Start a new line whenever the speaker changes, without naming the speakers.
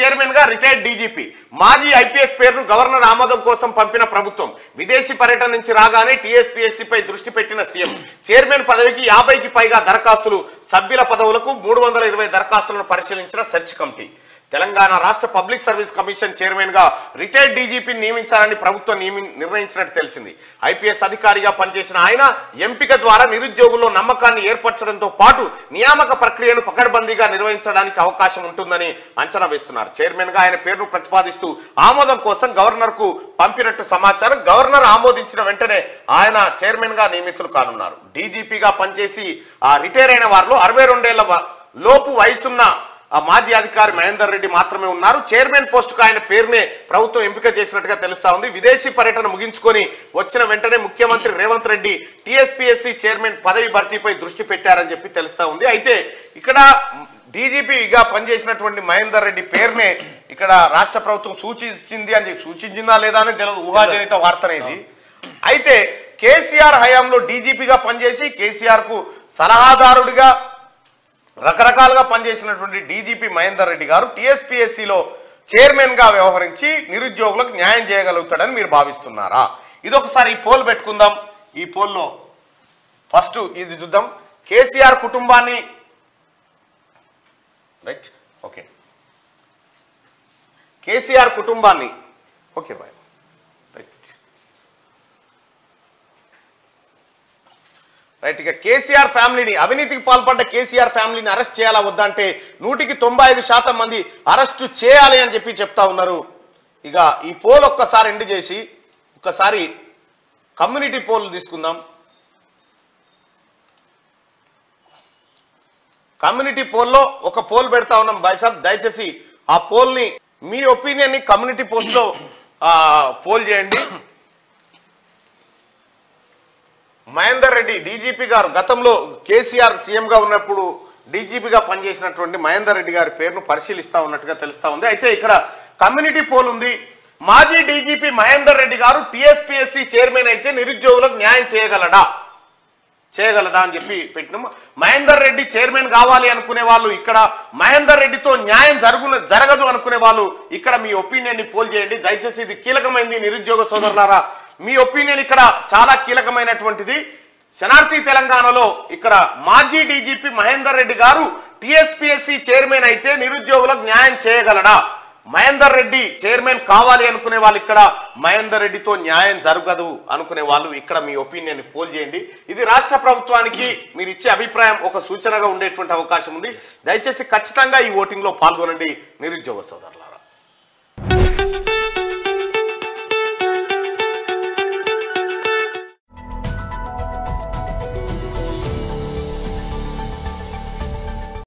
chairman గా retired DGP మాజీ IPS పేరును గవర్నర్ ఆమోదం కోసం పంపిన ప్రభుత్వం విదేశీ పర్యటన నుంచి రాగానే టీఎస్పీఎస్సీ పై దృష్టి పెట్టిన సీఎం చైర్మన్ పదవికి యాభైకి పైగా దరఖాస్తులు సభ్యుల పదవులకు మూడు వందల ఇరవై దరఖాస్తులను పరిశీలించిన సెర్చ్ కమిటీ తెలంగాణ రాష్ట్ర పబ్లిక్ సర్వీస్ కమిషన్ చైర్మన్ గా రిటైర్డ్ డీజీపీని నియమించాలని ప్రభుత్వం నియమి నిర్ణయించినట్టు తెలిసింది ఐపీఎస్ అధికారిగా పనిచేసిన ఆయన ఎంపిక ద్వారా నిరుద్యోగుల్లో నమ్మకాన్ని ఏర్పరచడంతో పాటు నియామక ప్రక్రియను పకడ్బందీగా నిర్వహించడానికి అవకాశం ఉంటుందని అంచనా వేస్తున్నారు చైర్మన్ గా ఆయన పేరును ప్రతిపాదిస్తూ ఆమోదం కోసం గవర్నర్ కు పంపినట్టు సమాచారం గవర్నర్ ఆమోదించిన వెంటనే ఆయన చైర్మన్ గా నియమితులు కానున్నారు డీజీపీగా పనిచేసి ఆ రిటైర్ అయిన వారిలో అరవై రెండేళ్ల వ- లోపు వయసున్న ఆ మాజీ అధికారి మహేందర్ రెడ్డి మాత్రమే ఉన్నారు చైర్మన్ పోస్టుకు ఆయన పేరునే ప్రభుత్వం ఎంపిక చేసినట్టుగా తెలుస్తా ఉంది విదేశీ పర్యటన ముగించుకొని వచ్చిన వెంటనే ముఖ్యమంత్రి రేవంత్ రెడ్డి టీఎస్పీఎస్సీ చైర్మన్ పదవి భర్తీపై దృష్టి పెట్టారని చెప్పి తెలుస్తా ఉంది అయితే ఇక్కడ డీజీపీగా పనిచేసినటువంటి మహేందర్ రెడ్డి పేరునే ఇక్కడ రాష్ట్ర ప్రభుత్వం సూచించింది అని చెప్పి సూచించిందా లేదా అనేది తెలియదు ఊహాజనిత వార్త ఇది అయితే కేసీఆర్ హయాంలో డీజీపీగా పనిచేసి కేసీఆర్ కు సలహాదారుడిగా రకరకాలుగా పనిచేసినటువంటి డీజీపీ మహేందర్ రెడ్డి గారు టీఎస్పీఎస్సీలో చైర్మన్ గా వ్యవహరించి నిరుద్యోగులకు న్యాయం చేయగలుగుతాడని మీరు భావిస్తున్నారా ఇది ఒకసారి ఈ పోల్ పెట్టుకుందాం ఈ పోల్లో ఫస్ట్ ఇది చూద్దాం కేసీఆర్ కుటుంబాన్ని రైట్ ఓకే కేసీఆర్ కుటుంబాన్ని ఓకే బాయ్ రైట్ రైట్ ఇక కేసీఆర్ ఫ్యామిలీని అవినీతికి పాల్పడ్డ కేసీఆర్ ఫ్యామిలీని అరెస్ట్ చేయాలా వద్దా అంటే నూటికి తొంభై ఐదు శాతం మంది అరెస్టు చేయాలి అని చెప్పి చెప్తా ఉన్నారు ఇక ఈ పోల్ ఒక్కసారి ఎండ్ చేసి ఒక్కసారి కమ్యూనిటీ పోల్ తీసుకుందాం కమ్యూనిటీ పోల్లో ఒక పోల్ పెడతా ఉన్నాం బాయ్సాబ్ దయచేసి ఆ పోల్ని మీ ఒపీనియన్ని కమ్యూనిటీ పోస్ట్లో పోల్ చేయండి మహేందర్ రెడ్డి డీజీపీ గారు గతంలో కేసీఆర్ సీఎంగా ఉన్నప్పుడు డీజీపీగా పనిచేసినటువంటి మహేందర్ రెడ్డి గారి పేరును పరిశీలిస్తా ఉన్నట్టుగా తెలుస్తా ఉంది అయితే ఇక్కడ కమ్యూనిటీ పోల్ ఉంది మాజీ డీజీపీ మహేందర్ రెడ్డి గారు టీఎస్పీఎస్సీ చైర్మన్ అయితే నిరుద్యోగులకు న్యాయం చేయగలడా చేయగలదా అని చెప్పి పెట్టినాము మహేందర్ రెడ్డి చైర్మన్ కావాలి అనుకునే వాళ్ళు ఇక్కడ మహేందర్ రెడ్డితో న్యాయం జరుగు జరగదు అనుకునే వాళ్ళు ఇక్కడ మీ ఒపీనియన్ ని పోల్ చేయండి దయచేసి ఇది కీలకమైంది నిరుద్యోగ సోదరులారా మీ ఒపీనియన్ ఇక్కడ చాలా కీలకమైనటువంటిది శనార్థి తెలంగాణలో ఇక్కడ మాజీ డీజీపీ మహేందర్ రెడ్డి గారు టిఎస్పిఎస్సి చైర్మన్ అయితే నిరుద్యోగులకు న్యాయం చేయగలడా మహేందర్ రెడ్డి చైర్మన్ కావాలి అనుకునే వాళ్ళు ఇక్కడ మహేందర్ రెడ్డితో న్యాయం జరగదు అనుకునే వాళ్ళు ఇక్కడ మీ ఒపీనియన్ పోల్ చేయండి ఇది రాష్ట్ర ప్రభుత్వానికి మీరు ఇచ్చే అభిప్రాయం ఒక సూచనగా ఉండేటువంటి అవకాశం ఉంది దయచేసి ఖచ్చితంగా ఈ ఓటింగ్ లో పాల్గొనండి నిరుద్యోగ సోదరులారా